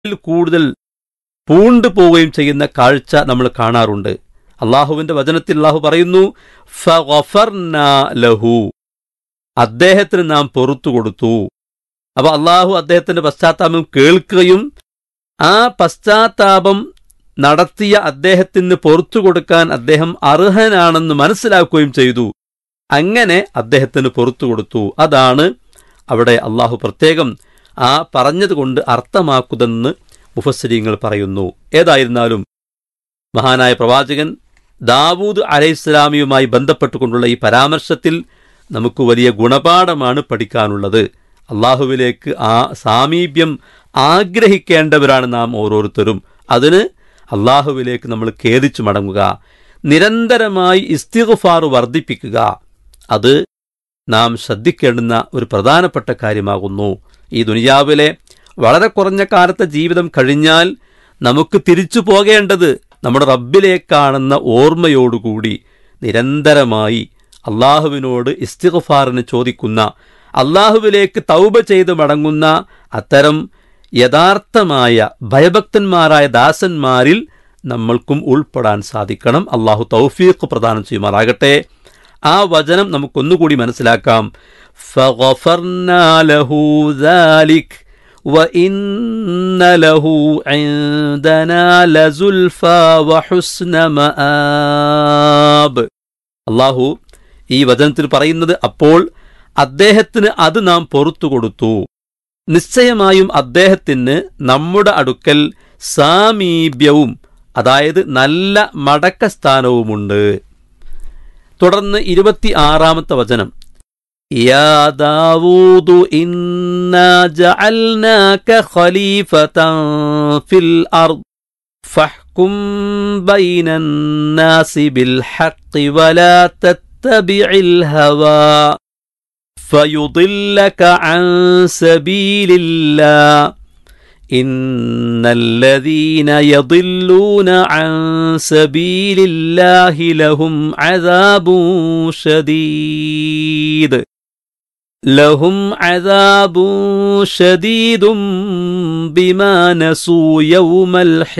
കൂടുതൽ പൂണ്ടു പോവുകയും ചെയ്യുന്ന കാഴ്ച നമ്മൾ കാണാറുണ്ട് അള്ളാഹുവിന്റെ വചനത്തിൽ അള്ളാഹു പറയുന്നു ഫഗഫർനാ ലഹു അദ്ദേഹത്തിന് നാം പൊറത്തു കൊടുത്തു അപ്പൊ അള്ളാഹു അദ്ദേഹത്തിന്റെ പശ്ചാത്താപം കേൾക്കുകയും ആ പശ്ചാത്താപം നടത്തിയ അദ്ദേഹത്തിന് പൊറത്തു കൊടുക്കാൻ അദ്ദേഹം അർഹനാണെന്ന് മനസ്സിലാക്കുകയും ചെയ്തു അങ്ങനെ അദ്ദേഹത്തിന് പൊറത്തു കൊടുത്തു അതാണ് അവിടെ അള്ളാഹു പ്രത്യേകം ആ പറഞ്ഞതുകൊണ്ട് അർത്ഥമാക്കുതെന്ന് മുഫസ്സിരിങ്ങൾ പറയുന്നു ഏതായിരുന്നാലും മഹാനായ പ്രവാചകൻ ദാവൂദ് അലൈഹിസ്ലാമിയുമായി ബന്ധപ്പെട്ടുകൊണ്ടുള്ള ഈ പരാമർശത്തിൽ നമുക്ക് വലിയ ഗുണപാഠമാണ് പഠിക്കാനുള്ളത് അള്ളാഹുവിലേക്ക് ആ സാമീപ്യം ആഗ്രഹിക്കേണ്ടവരാണ് നാം ഓരോരുത്തരും അതിന് അള്ളാഹുവിലേക്ക് നമ്മൾ ഖേദിച്ചു മടങ്ങുക നിരന്തരമായി ഇസ്തിഗുഫാർ വർദ്ധിപ്പിക്കുക അത് നാം ശ്രദ്ധിക്കേണ്ടുന്ന ഒരു പ്രധാനപ്പെട്ട കാര്യമാകുന്നു ഈ ദുനിയാവിലെ വളരെ കുറഞ്ഞ കാലത്തെ ജീവിതം കഴിഞ്ഞാൽ നമുക്ക് തിരിച്ചു പോകേണ്ടത് നമ്മുടെ റബ്ബിലേക്കാണെന്ന ഓർമ്മയോടുകൂടി നിരന്തരമായി അള്ളാഹുവിനോട് ഇസ്തിഗഫാറിന് ചോദിക്കുന്ന അള്ളാഹുവിലേക്ക് തൗബ ചെയ്ത് മടങ്ങുന്ന അത്തരം യഥാർത്ഥമായ ഭയഭക്തന്മാരായ ദാസന്മാരിൽ നമ്മൾക്കും ഉൾപ്പെടാൻ സാധിക്കണം അള്ളാഹു തൗഫീഖ് പ്രദാനം ചെയ്യുമാറാകട്ടെ ആ വചനം നമുക്കൊന്നുകൂടി മനസ്സിലാക്കാം فغفرنا له ذلك وإن له عندنا لزلفى وحسن مآب അള്ളാഹു ഈ വചനത്തിൽ പറയുന്നത് അപ്പോൾ അദ്ദേഹത്തിന് അത് നാം പൊറത്തു കൊടുത്തു നിശ്ചയമായും അദ്ദേഹത്തിന് നമ്മുടെ അടുക്കൽ സാമീപ്യവും അതായത് നല്ല മടക്കസ്ഥാനവുമുണ്ട് തുടർന്ന് ഇരുപത്തി ആറാമത്തെ വചനം يا داود إنا جعلناك خليفة في الأرض فاحكم بين الناس بالحق ولا تتبع الهوى فيضلك عن سبيل الله إن الذين يضلون عن سبيل الله لهم عذاب شديد لهم عذاب شديد بما نسوا يوم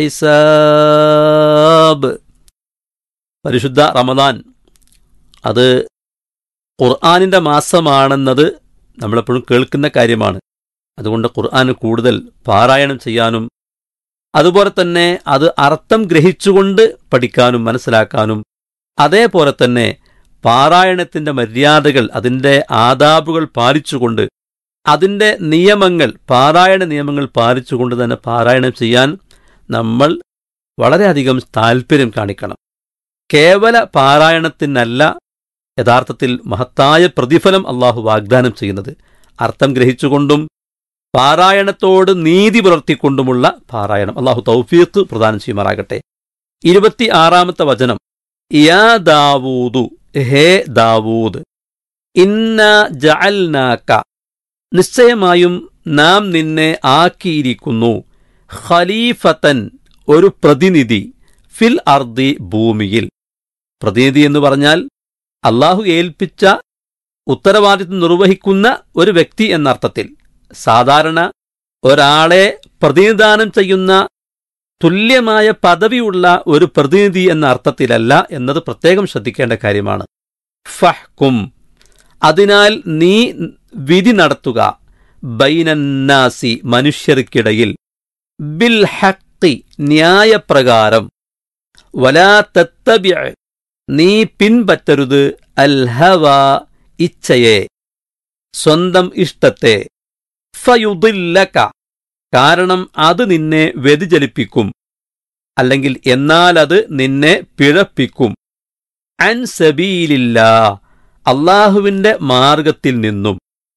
الحساب പരിശുദ്ധ റമദാൻ അത് ഖുർആാനിൻ്റെ മാസമാണെന്നത് നമ്മളെപ്പോഴും കേൾക്കുന്ന കാര്യമാണ് അതുകൊണ്ട് ഖുർആൻ കൂടുതൽ പാരായണം ചെയ്യാനും അതുപോലെ തന്നെ അത് അർത്ഥം ഗ്രഹിച്ചുകൊണ്ട് പഠിക്കാനും മനസ്സിലാക്കാനും അതേപോലെ തന്നെ പാരായണത്തിന്റെ മര്യാദകൾ അതിൻ്റെ ആദാബുകൾ പാലിച്ചുകൊണ്ട് അതിൻ്റെ നിയമങ്ങൾ പാരായണ നിയമങ്ങൾ പാലിച്ചുകൊണ്ട് തന്നെ പാരായണം ചെയ്യാൻ നമ്മൾ വളരെയധികം താല്പര്യം കാണിക്കണം കേവല പാരായണത്തിനല്ല യഥാർത്ഥത്തിൽ മഹത്തായ പ്രതിഫലം അള്ളാഹു വാഗ്ദാനം ചെയ്യുന്നത് അർത്ഥം ഗ്രഹിച്ചുകൊണ്ടും പാരായണത്തോട് നീതി പുലർത്തിക്കൊണ്ടുമുള്ള പാരായണം അള്ളാഹു തൗഫീഖ് പ്രദാനം ചെയ്യുമാറാകട്ടെ ഇരുപത്തി ആറാമത്തെ വചനം യാ ദാവൂദു ഹേ ദാവൂദ് ഇന്ന ജഅൽനാക്ക നിശ്ചയമായും നാം നിന്നെ ആക്കിയിരിക്കുന്നു ഖലീഫത്തൻ ഒരു പ്രതിനിധി ഫിൽ അർദി ഭൂമിയിൽ പ്രതിനിധി എന്ന് പറഞ്ഞാൽ അള്ളാഹു ഏൽപ്പിച്ച ഉത്തരവാദിത്വം നിർവഹിക്കുന്ന ഒരു വ്യക്തി എന്നർത്ഥത്തിൽ സാധാരണ ഒരാളെ പ്രതിനിധാനം ചെയ്യുന്ന തുല്യമായ പദവിയുള്ള ഒരു പ്രതിനിധി എന്ന അർത്ഥത്തിലല്ല എന്നത് പ്രത്യേകം ശ്രദ്ധിക്കേണ്ട കാര്യമാണ് ഫഹ്കും അതിനാൽ നീ വിധി നടത്തുക ബൈനന്നാസി മനുഷ്യർക്കിടയിൽ ബിൽ ഹക്കി ന്യായപ്രകാരം വലാ തത്തബിഅ നീ പിൻപറ്റരുത് അൽഹവ ഇച്ഛയെ സ്വന്തം ഇഷ്ടത്തെ ഫയുദില്ലക കാരണം അത് നിന്നെ വ്യതിചലിപ്പിക്കും അല്ലെങ്കിൽ എന്നാൽ അത് നിന്നെ പിഴപ്പിക്കും അൻ സബീലില്ല അള്ളാഹുവിന്റെ മാർഗത്തിൽ നിന്നും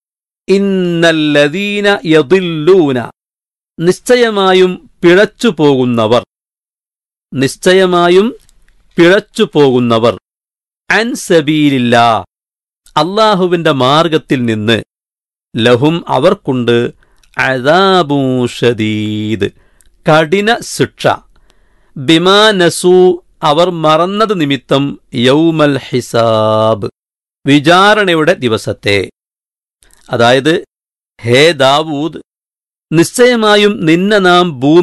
ഇന്നല്ലദീന യദില്ലൂന നിശ്ചയമായും പിഴച്ചു പോകുന്നവർ നിശ്ചയമായും പിഴച്ചു പോകുന്നവർ അൻ സബീലില്ല അള്ളാഹുവിന്റെ മാർഗത്തിൽ നിന്ന് ലഹും അവർക്കുണ്ട് അദാബൂഷദീദ് കഠിന ശിക്ഷ ബിമാ നസു അവർ മറന്നത് നിമിത്തം യൗമൽ ഹിസാബ് വിചാരണയുടെ ദിവസത്തെ അതായത് ഹേ ദാവൂദ് നിശ്ചയമായും നിന്നെ നാം ഭൂമി